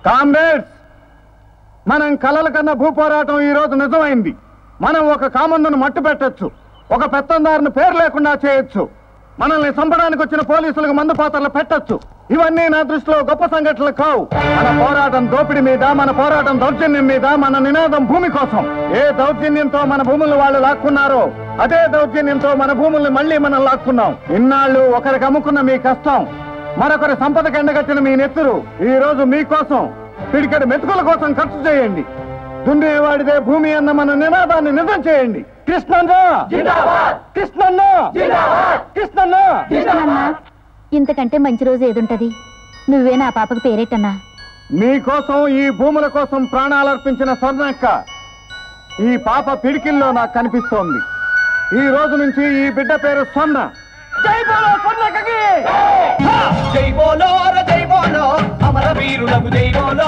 Comrades మనం కలల కన్నా భూ పోరాటం ఈ రోజు నిజమైంది మనం ఒక కామందును మట్టు పెట్టొచ్చు ఒక పెత్తందారుని పేరు లేకుండా చేయొచ్చు మనల్ని చంపడానికి వచ్చిన పోలీసులకు మందు పాత్రలు పెట్టొచ్చు ఇవన్నీ నా దృష్టిలో గొప్ప సంఘటనలు కావు మన పోరాటం దోపిడీ మీద మన పోరాటం దౌర్జన్యం మీద మన నినాదం భూమి కోసం ఏ దౌర్జన్యంతో మన భూములు వాళ్ళు లాక్కున్నారో అదే దౌర్జన్యంతో మన భూముల్ని మళ్ళీ మనం లాక్కున్నాం ఇన్నాళ్ళు ఒకరికి అమ్ముకున్న మీ కష్టం మరొకరి సంపదకి ఎండగట్టిన మీ నెత్తురు ఈ రోజు మీకోసం పిడికడి మెతుకుల కోసం ఖర్చు చేయండి దున్నేవాడిదే భూమి అన్న మన నినాదాన్ని నిజం చేయండి కృష్ణన్న కృష్ణన్న కృష్ణన్న కృష్ణన్న ఇంతకంటే మంచి రోజు ఏదుంటది నువ్వే నా పాపకు పేరెట్టన్నా మీకోసం ఈ భూముల కోసం ప్రాణాలర్పించిన స్వర్ణక్క ఈ పాప పిడికిల్లో నాకు కనిపిస్తోంది ఈ రోజు నుంచి ఈ బిడ్డ పేరు స్వర్ణ జై బోలో స్వర్ణక్కకి జై బోలో అర జై బోలో అమర వీరులకు జై బోలో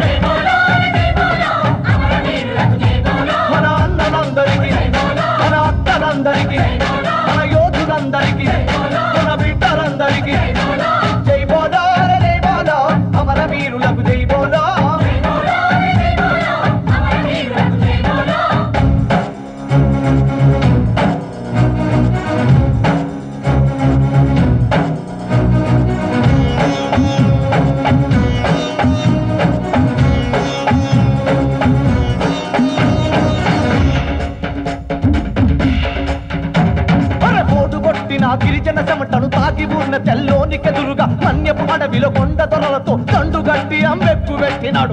మన అన్నలందరికీ మన అక్కలందరికీ మన యోధులందరికీ మన బిడ్డలందరికీ జై బోలో అర జై బోలో అమర వీరులకు జై బోలో పోటు కొట్టిన గిరిజన చెమటను తాగి ఉన్న తెల్లోనికెదురుగా మన్యపు అడవిలో కొండ దొరలతో దండు గట్టి అంబెక్కు పెట్టినాడు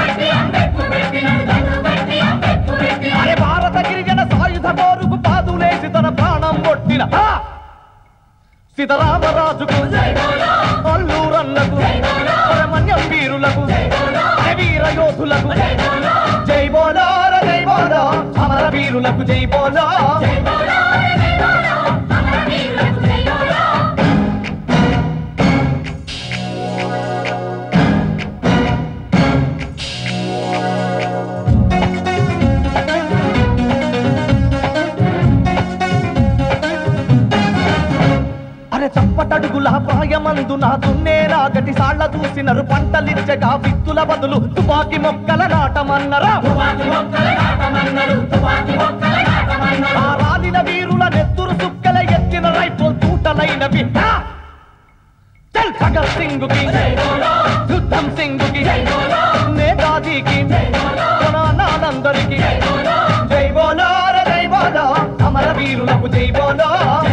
అరే భారత గిరిజన సాయుధ కోరుకు పాదులేసి తన ప్రాణం కొట్టిన ఆ! సీతారామరాజుకు అల్లూరన్నకు మన్యం వీరులకు అరే వీర యోధులకు జై బోలో ర జై బోలో అమర వీరులకు జై బోలో అరే చప్పటడుగుల ప్రాయమందు నా దున్నే రాగటి సాళ్ల చూసినరు పంటలిచ్చగా విత్తుల బదులు తుపాకి మొక్కల నాటమన్నరా ఆ రాలిన వీరుల నెత్తురు సుక్కల ఎత్తిన రైఫుల్ తూటలైనవి ఆ! చల్ భగత్ సింగ్ కి యుద్ధం సింగ్ కి నేతాజీకి మన అనాలందరికీ జై బోలో ర జై బోలో అమర వీరులకు జై బోలో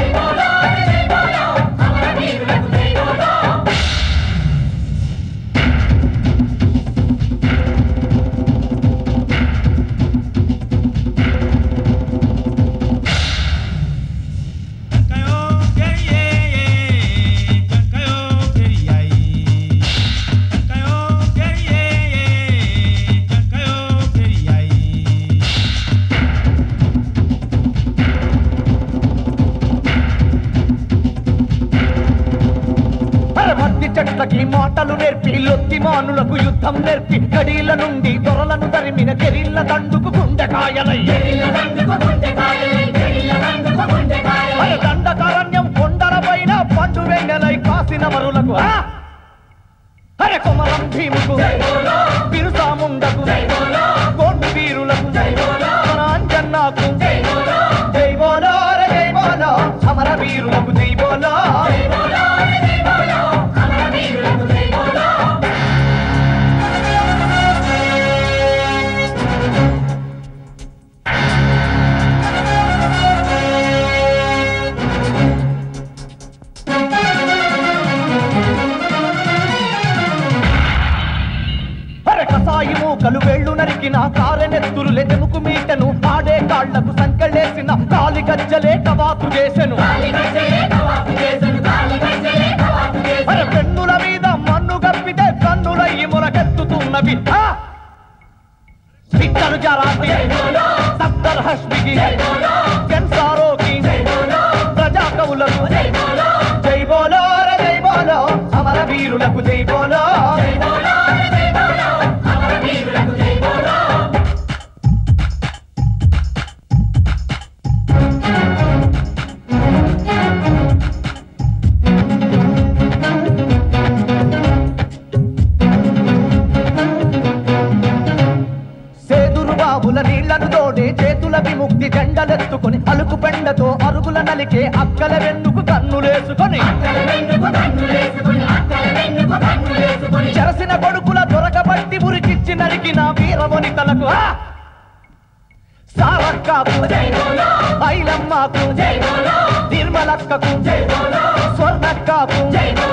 పరమద్ది చెట్లకి మాటలు నేర్పి లొత్తి మానులకు యుద్ధం నేర్పి గడీల నుండి దొరలను తరిమిన కెరిళ్ళ దండుకు గుండెకాయలై అరే దండకారణ్యం కొండల పైన పండు వెంగలై కాసిన మరులకు ఆ! అరే కొమరం భీముకు బిరుసాముండకు కోటి వీరులకు మన అంజన్నాకు జై బోలో రే జై బోలో అమర వీరులకు జై బోలో అరే కసాయి మూకలు వెళ్ళు నరికిన కారెనెత్తులు లెదెముకు మీటను ఆడే కాళ్లకు సంకెళ్ళేసిన కాలి గజ్జలే కవాతు చేసెను అరే పెన్నుల మీద మన్ను గప్పితే కన్నులయ్యి మొలకెత్తుతున్నవి ఆ! పిట్టలు జరాకి సత్తర్ హస్మికి కెన్సారోకి ప్రజా కవులకు జై బోలో రే జై బోలో అమర వీరులకు జై బోలో బావుల నీళ్లను దోడే చేతుల విముక్తి జెండలెత్తుకొని అలుకు పెండతో అరుగుల నలికే అక్కల వెన్నుకు కన్నులేసుకొని చెరసిన కొడుకుల దొరకబట్టి ఉరికిచ్చి నరికిన వీరవనితలకు ఆ! సారక్కకు ఐలమ్మకు నిర్మలక్కకు స్వర్ణక్కకు